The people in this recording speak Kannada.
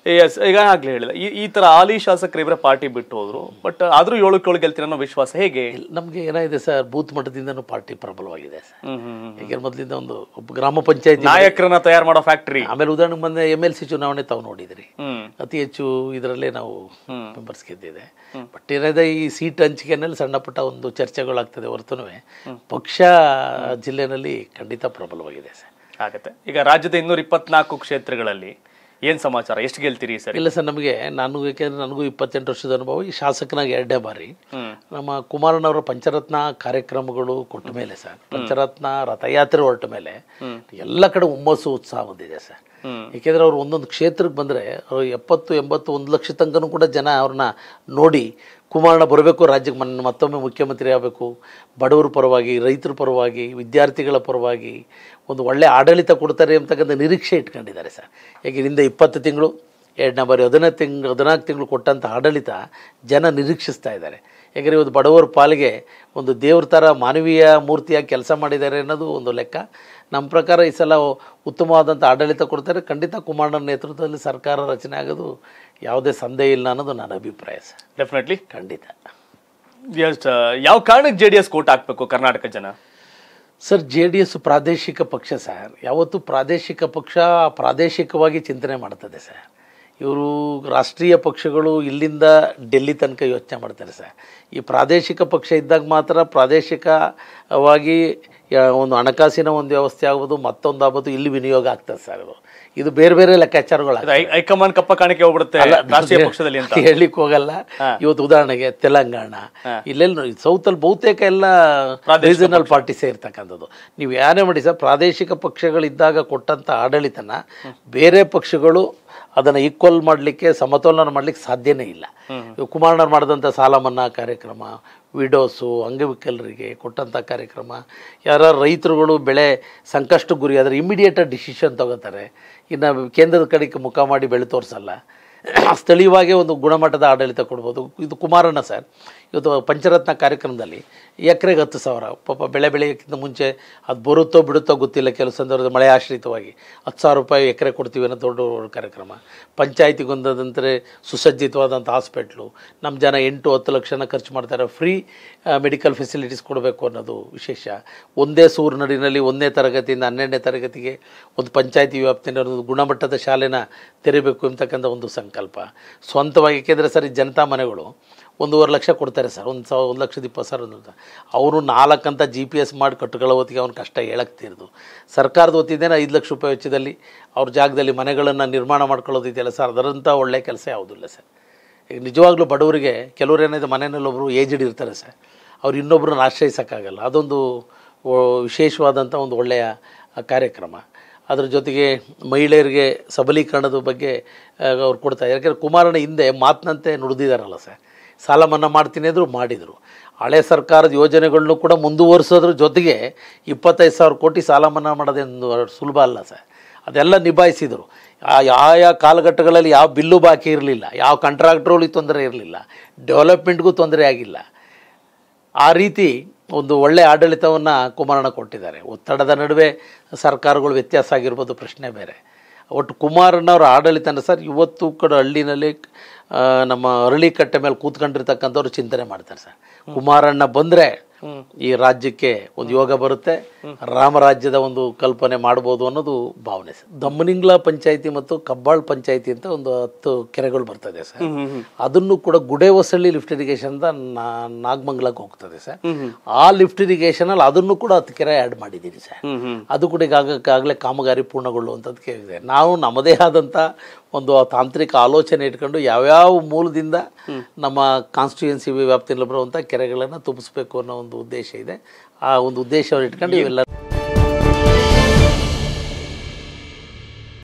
ಎಸ್ ಈಗ ಆಗ್ಲೇ ಹೇಳಿದ ಈ ಈ ತರ ಹಾಲಿ ಶಾಸಕರು ಇಬ್ಬರ ಪಾರ್ಟಿ ಬಿಟ್ಟು ಹೋದ್ರು ಬಟ್ ಆದ್ರೂ ಏಳಕ್ಕೆ ಏಳು ಗೆಲ್ತೀನಿ ಅನ್ನೋ ವಿಶ್ವಾಸ ಹೇಗೆ ನಮಗೆ ಏನಾಗಿದೆ ಸರ್ ಬೂತ್ ಮಟ್ಟದಿಂದನೂ ಪಾರ್ಟಿ ಪ್ರಬಲವಾಗಿದೆ ಸರ್ ಹ್ಮ್ ಹ್ಮ್ ಹ್ಮ್. ಯಾಕೆಂದ್ರೆ ಮೊದಲಿಂದ ಒಂದು ಒಬ್ಬ ಗ್ರಾಮ ಪಂಚಾಯತಿ ನಾಯಕರನ್ನ ತಯಾರು ಮಾಡೋ ಫ್ಯಾಕ್ಟ್ರಿ ಆಮೇಲೆ ಉದಾಹರಣೆಗೆ ಬಂದ ಎಮ್ ಎಲ್ ಸಿ ಚುನಾವಣೆ ತಾವು ನೋಡಿದ್ರಿ ಹ್ಮ್ ಅತಿ ಹೆಚ್ಚು ಇದರಲ್ಲೇ ನಾವು ಮೆಂಬರ್ಸ್ ಗೆದ್ದಿದೆ ಬಟ್ ಏನಿದೆ ಈ ಸೀಟ್ ಹಂಚಿಕೆನಲ್ಲಿ ಸಣ್ಣ ಪುಟ್ಟ ಒಂದು ಚರ್ಚೆಗಳಾಗ್ತದೆ ಹೊರತುನು ಪಕ್ಷ ಜಿಲ್ಲೆನಲ್ಲಿ ಖಂಡಿತ ಪ್ರಬಲವಾಗಿದೆ ಸರ್ ಆಗತ್ತೆ ಈಗ ರಾಜ್ಯದ ಇನ್ನೂರ ಇಪ್ಪತ್ನಾಲ್ಕು ಕ್ಷೇತ್ರಗಳಲ್ಲಿ ಏನ್ ಸಮಾಚಾರ ಎಷ್ಟು ಗೆಲ್ತೀರಿ ಸರಿ ಇಲ್ಲ ಸರ್ ನಮಗೆ ನಾನು ಯಾಕೆಂದ್ರೆ ನನಗೂ ಇಪ್ಪತ್ತೆಂಟು ವರ್ಷದ ಅನುಭವ ಈ ಶಾಸಕನಾಗ ಎರಡನೇ ಬಾರಿ ಹ್ಮ್ ನಮ್ಮ ಕುಮಾರನವರ ಪಂಚರತ್ನ ಕಾರ್ಯಕ್ರಮಗಳು ಕೊಟ್ಟ ಮೇಲೆ ಸರ್ ಪಂಚರತ್ನ ರಥಯಾತ್ರೆ ಹೊರಟ ಮೇಲೆ ಎಲ್ಲ ಕಡೆ ಹುಮ್ಮಸ್ಸು ಉತ್ಸಾಹ ಬಂದಿದೆ ಸರ್ ಹ್ಮ್ ಏಕೆಂದರೆ ಅವ್ರು ಒಂದೊಂದು ಕ್ಷೇತ್ರಕ್ಕೆ ಬಂದರೆ ಅವ್ರು ಎಪ್ಪತ್ತು ಎಂಬತ್ತು ಒಂದು ಲಕ್ಷ ತನಕನೂ ಕೂಡ ಜನ ಅವ್ರನ್ನ ನೋಡಿ ಕುಮಾರಣ್ಣ ಬರಬೇಕು ರಾಜ್ಯಕ್ಕೆ ಮನ್ ಮತ್ತೊಮ್ಮೆ ಮುಖ್ಯಮಂತ್ರಿ ಆಗಬೇಕು ಬಡವರ ಪರವಾಗಿ ರೈತರ ಪರವಾಗಿ ವಿದ್ಯಾರ್ಥಿಗಳ ಪರವಾಗಿ ಒಂದು ಒಳ್ಳೆಯ ಆಡಳಿತ ಕೊಡ್ತಾರೆ ಅಂತಕ್ಕಂಥ ನಿರೀಕ್ಷೆ ಇಟ್ಕೊಂಡಿದ್ದಾರೆ ಸರ್ ಯಾಕೆ ಹಿಂದೆ ಇಪ್ಪತ್ತು ತಿಂಗಳು ಎರಡನೇ ಬಾರಿ ಹದಿನೈದು ತಿಂಗಳು ಹದಿನಾಲ್ಕು ತಿಂಗಳು ಕೊಟ್ಟಂಥ ಆಡಳಿತ ಜನ ನಿರೀಕ್ಷಿಸ್ತಾ ಇದ್ದಾರೆ ಯಾಕಂದರೆ ಇವತ್ತು ಬಡವರ ಪಾಲಿಗೆ ಒಂದು ದೇವ್ರ ಥರ ಮಾನವೀಯ ಮೂರ್ತಿಯಾಗಿ ಕೆಲಸ ಮಾಡಿದ್ದಾರೆ ಅನ್ನೋದು ಒಂದು ಲೆಕ್ಕ ನಮ್ಮ ಪ್ರಕಾರ ಈ ಸಲ ಉತ್ತಮವಾದಂಥ ಆಡಳಿತ ಕೊಡ್ತಾರೆ ಖಂಡಿತ ಕುಮಾರಣ್ಣನ ನೇತೃತ್ವದಲ್ಲಿ ಸರ್ಕಾರ ರಚನೆ ಆಗೋದು ಯಾವುದೇ ಸಂದೇಹ ಇಲ್ಲ ಅನ್ನೋದು ನನ್ನ ಅಭಿಪ್ರಾಯ ಸರ್ ಡೆಫಿನೆಟ್ಲಿ ಖಂಡಿತ ಎಸ್ ಯಾವ ಕಾರಣಕ್ಕೆ ಜೆ ಡಿ ಎಸ್ ಕೋಟ್ ಹಾಕ್ಬೇಕು ಕರ್ನಾಟಕ ಜನ ಸರ್ ಜೆ ಡಿ ಎಸ್ ಪ್ರಾದೇಶಿಕ ಪಕ್ಷ ಸರ್ ಯಾವತ್ತು ಪ್ರಾದೇಶಿಕ ಪಕ್ಷ ಪ್ರಾದೇಶಿಕವಾಗಿ ಚಿಂತನೆ ಮಾಡ್ತದೆ ಸರ್ ಇವರು ರಾಷ್ಟ್ರೀಯ ಪಕ್ಷಗಳು ಇಲ್ಲಿಂದ ಡೆಲ್ಲಿ ತನಕ ಯೋಚನೆ ಮಾಡ್ತಾರೆ ಸರ್ ಈ ಪ್ರಾದೇಶಿಕ ಪಕ್ಷ ಇದ್ದಾಗ ಮಾತ್ರ ಪ್ರಾದೇಶಿಕವಾಗಿ ಯಾ- ಒಂದು ಹಣಕಾಸಿನ ಒಂದು ವ್ಯವಸ್ಥೆ ಆಗ್ಬೋದು ಮತ್ತೊಂದು ಆಗ್ಬೋದು ಇಲ್ಲಿ ವಿನಿಯೋಗ ಆಗ್ತದೆ ಸರ್ ಇದು ಇದು ಬೇರೆ ಬೇರೆ ಲೆಕ್ಕಾಚಾರಗಳು ಇದು ಹೈ- ಹೈಕಮಾಂಡ್ ಕಪ್ಪ ಕಾಣಿಕೆ ಹೋಗ್ಬಿಡುತ್ತೆ ರಾಷ್ಟ್ರೀಯ ಪಕ್ಷದಲ್ಲಿ ಅಂತ ಹೇಳಲಿಕ್ಕೆ ಹೋಗಲ್ಲ ಇವತ್ತು ಉದಾಹರಣೆಗೆ ತೆಲಂಗಾಣ ಇಲ್ಲೆಲ್ಲ ಸೌತಲ್ಲಿ ಬಹುತೇಕ ಎಲ್ಲ ರೀಜನಲ್ ಪಾರ್ಟೀಸೇ ಇರ್ತಕ್ಕಂಥದ್ದು ನೀವು ಯಾರೇ ಮಾಡಿ ಸರ್ ಪ್ರಾದೇಶಿಕ ಪಕ್ಷಗಳಿದ್ದಾಗ ಕೊಟ್ಟಂಥ ಆಡಳಿತನ ಬೇರೆ ಪಕ್ಷಗಳು ಅದನ್ನು ಈಕ್ವಲ್ ಮಾಡಲಿಕ್ಕೆ ಸಮತೋಲನ ಮಾಡಲಿಕ್ಕೆ ಸಾಧ್ಯನೇ ಇಲ್ಲ ಇವಾಗ ಕುಮಾರಣ್ಣವ್ರು ಮಾಡಿದಂಥ ಸಾಲ ಮನ್ನಾ ಕಾರ್ಯಕ್ರಮ ವಿಡೋಸು ಅಂಗವಿಕಲರಿಗೆ ಕೊಟ್ಟಂಥ ಕಾರ್ಯಕ್ರಮ ಯಾರು ರೈತರುಗಳು ಬೆಳೆ ಸಂಕಷ್ಟಕ್ಕೆ ಗುರಿಯಾದರೆ ಇಮಿಡಿಯೇಟಾಗಿ ಡಿಸಿಷನ್ ತಗೋತಾರೆ ಇನ್ನು ಕೇಂದ್ರದ ಕಡೆಗೆ ಮುಖ ಮಾಡಿ ಬೆಳೆ ತೋರಿಸಲ್ಲ ಸ್ಥಳೀಯವಾಗಿ ಒಂದು ಗುಣಮಟ್ಟದ ಆಡಳಿತ ಕೊಡ್ಬೋದು ಇದು ಕುಮಾರಣ್ಣ ಸರ್ ಇವತ್ತು ಪಂಚರತ್ನ ಕಾರ್ಯಕ್ರಮದಲ್ಲಿ ಎಕರೆಗೆ ಹತ್ತು ಸಾವಿರ ಪಾಪ ಬೆಳೆ ಬೆಳೆಯೋಕ್ಕಿಂತ ಮುಂಚೆ ಅದು ಬರುತ್ತೋ ಬಿಡುತ್ತೋ ಗೊತ್ತಿಲ್ಲ ಕೆಲವು ಸಂದರ್ಭದಲ್ಲಿ ಮಳೆ ಆಶ್ರಿತವಾಗಿ ಹತ್ತು ಸಾವಿರ ರೂಪಾಯಿ ಎಕರೆ ಕೊಡ್ತೀವಿ ಅನ್ನೋ ದೊಡ್ಡ ಕಾರ್ಯಕ್ರಮ ಪಂಚಾಯತಿಗೊಂದಂದರೆ ಸುಸಜ್ಜಿತವಾದಂಥ ಹಾಸ್ಪಿಟ್ಲು ನಮ್ಮ ಜನ ಎಂಟು ಹತ್ತು ಲಕ್ಷನ ಖರ್ಚು ಮಾಡ್ತಾರೆ ಫ್ರೀ ಮೆಡಿಕಲ್ ಫೆಸಿಲಿಟೀಸ್ ಕೊಡಬೇಕು ಅನ್ನೋದು ವಿಶೇಷ ಒಂದೇ ಸೂರಿನಡಿನಲ್ಲಿ ಒಂದನೇ ತರಗತಿಯಿಂದ ಹನ್ನೆರಡನೇ ತರಗತಿಗೆ ಒಂದು ಪಂಚಾಯತಿ ವ್ಯಾಪ್ತಿಯಲ್ಲಿ ಒಂದು ಗುಣಮಟ್ಟದ ಶಾಲೆನ ತೆರಿಬೇಕು ಅಂತಕ್ಕಂಥ ಒಂದು ಸಂಕಲ್ಪ ಸ್ವಂತವಾಗಿ ಏಕೆಂದರೆ ಸರ್ ಈ ಜನತಾ ಮನೆಗಳು ಒಂದೂವರೆ ಲಕ್ಷ ಕೊಡ್ತಾರೆ ಸರ್ ಒಂದು ಸಾವಿರ ಒಂದು ಲಕ್ಷದ ಇಪ್ಪತ್ತು ಸಾವಿರ ಅಂತ ಅವರು ನಾಲ್ಕಂತ ಜಿ ಪಿ ಎಸ್ ಮಾಡಿ ಕಟ್ಟುಗಳ ಹೊತ್ತಿಗೆ ಅವ್ನ ಕಷ್ಟ ಹೇಳಕ್ತಿರ್ದು ಸರ್ಕಾರದ ಹೊತ್ತಿದ್ದೇನೆ ಐದು ಲಕ್ಷ ರೂಪಾಯಿ ವೆಚ್ಚದಲ್ಲಿ ಅವ್ರ ಜಾಗದಲ್ಲಿ ಮನೆಗಳನ್ನು ನಿರ್ಮಾಣ ಮಾಡ್ಕೊಳ್ಳೋದಿದೆಯಲ್ಲ ಸರ್ ಅದರಂಥ ಒಳ್ಳೆಯ ಕೆಲಸ ಯಾವುದಿಲ್ಲ ಸರ್ ಈಗ ನಿಜವಾಗ್ಲೂ ಬಡವರಿಗೆ ಕೆಲವ್ರು ಏನಿದೆ ಮನೆಯಲ್ಲಿ ಒಬ್ಬರು ಏಜ್ಡ್ ಇರ್ತಾರೆ ಸರ್ ಅವ್ರು ಇನ್ನೊಬ್ಬರನ್ನ ಆಶ್ರಯಿಸೋಕ್ಕಾಗಲ್ಲ ಅದೊಂದು ಓ- ವಿಶೇಷವಾದಂಥ ಒಂದು ಒಳ್ಳೆಯ ಕಾರ್ಯಕ್ರಮ ಅದ್ರ ಜೊತೆಗೆ ಮಹಿಳೆಯರಿಗೆ ಸಬಲೀಕರಣದ ಬಗ್ಗೆ ಆ, ಅವ್ರು ಕೊಡ್ತಾರೆ ಯಾಕೆಂದರೆ ಕುಮಾರಣ್ಣ ಹಿಂದೆ ಮಾತಿನಂತೆ ನುಡಿದಿದ್ದಾರಲ್ಲ ಸರ್ ಸಾಲ ಮನ್ನಾ ಮಾಡ್ತೀನಿ ಅಂದರು ಮಾಡಿದರು ಹಳೆ ಸರ್ಕಾರದ ಯೋಜನೆಗಳನ್ನು ಕೂಡ ಮುಂದುವರಿಸೋದ್ರ ಜೊತೆಗೆ ಇಪ್ಪತ್ತೈದು ಸಾವಿರ ಕೋಟಿ ಸಾಲ ಮನ್ನಾ ಮಾಡೋದೇನು ಸುಲಭ ಅಲ್ಲ ಸರ್ ಅದೆಲ್ಲ ನಿಭಾಯಿಸಿದರು ಆ ಯಾವ ಕಾಲಘಟ್ಟಗಳಲ್ಲಿ ಯಾವ ಬಿಲ್ಲು ಬಾಕಿ ಇರಲಿಲ್ಲ ಯಾವ ಕಾಂಟ್ರಾಕ್ಟ್ರುಗಳಿಗೆ ತೊಂದರೆ ಇರಲಿಲ್ಲ ಡೆವಲಪ್ಮೆಂಟ್ಗೂ ತೊಂದರೆ ಆಗಿಲ್ಲ ಆ ರೀತಿ ಒಂದು ಒಳ್ಳೆಯ ಆಡಳಿತವನ್ನು ಕುಮಾರಣ್ಣ ಕೊಟ್ಟಿದ್ದಾರೆ ಒತ್ತಡದ ನಡುವೆ ಸರ್ಕಾರಗಳು ವ್ಯತ್ಯಾಸ ಆಗಿರ್ಬೋದು ಪ್ರಶ್ನೆ ಬೇರೆ ಒಟ್ಟು ಕುಮಾರಣ್ಣವ್ರ ಆಡಳಿತನ ಸರ್ ಇವತ್ತು ಕೂಡ ಹಳ್ಳಿನಲ್ಲಿ ಆ, ನಮ್ಮ ಅರಳಿ ಕಟ್ಟೆ ಮೇಲೆ ಕೂತ್ಕೊಂಡಿರ್ತಕ್ಕಂಥವ್ರು ಚಿಂತನೆ ಮಾಡ್ತಾರೆ ಸರ್ ಕುಮಾರಣ್ಣ ಬಂದರೆ ಈ ರಾಜ್ಯಕ್ಕೆ ಒಂದು ಯೋಗ ಬರುತ್ತೆ ರಾಮರಾಜ್ಯದ ಒಂದು ಕಲ್ಪನೆ ಮಾಡ್ಬೋದು ಅನ್ನೋದು ಭಾವನೆ ಸರ್ ದಮ್ಮನಿಂಗ್ಲ ಪಂಚಾಯತಿ ಮತ್ತು ಕಬ್ಬಾಳ್ ಪಂಚಾಯತಿ ಅಂತ ಒಂದು ಹತ್ತು ಕೆರೆಗಳು ಬರ್ತದೆ ಸರ್ ಅದನ್ನು ಕೂಡ ಗುಡೆ ಹೊಸಳ್ಳಿ ಲಿಫ್ಟ್ ಇರಿಗೇಷನ್ ಅಂತ ನಾ- ನಾಗಮಂಗಲಕ್ಕೆ ಹೋಗ್ತದೆ ಸರ್ ಆ ಲಿಫ್ಟ್ ಇರಿಗೇಷನ್ ಅಲ್ಲಿ ಅದನ್ನು ಕೂಡ ಹತ್ತು ಕೆರೆ ಆ್ಯಡ್ ಮಾಡಿದ್ದೀನಿ ಸರ್ ಅದು ಕೂಡ ಈಗಾಗಲೇ ಕಾಮಗಾರಿ ಪೂರ್ಣಗೊಳ್ಳುವಂಥದ್ದಕ್ಕೆ ಇದೆ ನಾವು ನಮ್ಮದೇ ಆದಂಥ ಒಂದು ತಾಂತ್ರಿಕ ಆಲೋಚನೆ ಇಟ್ಕೊಂಡು ಯಾವ್ಯಾವ ಮೂಲದಿಂದ ನಮ್ಮ ಕಾನ್ಸ್ಟಿಟ್ಯೂಯೆನ್ಸಿ ವ್ಯಾಪ್ತಿಯಲ್ಲಿ ಬರುವಂಥ ಕೆರೆಗಳನ್ನು ತುಂಬಿಸ್ಬೇಕು ಅನ್ನೋ ಒಂದು ಉದ್ದೇಶ ಇದೆ ಆ ಒಂದು ಉದ್ದೇಶವನ್ನು ಇಟ್ಕೊಂಡು ಇವೆಲ್ಲ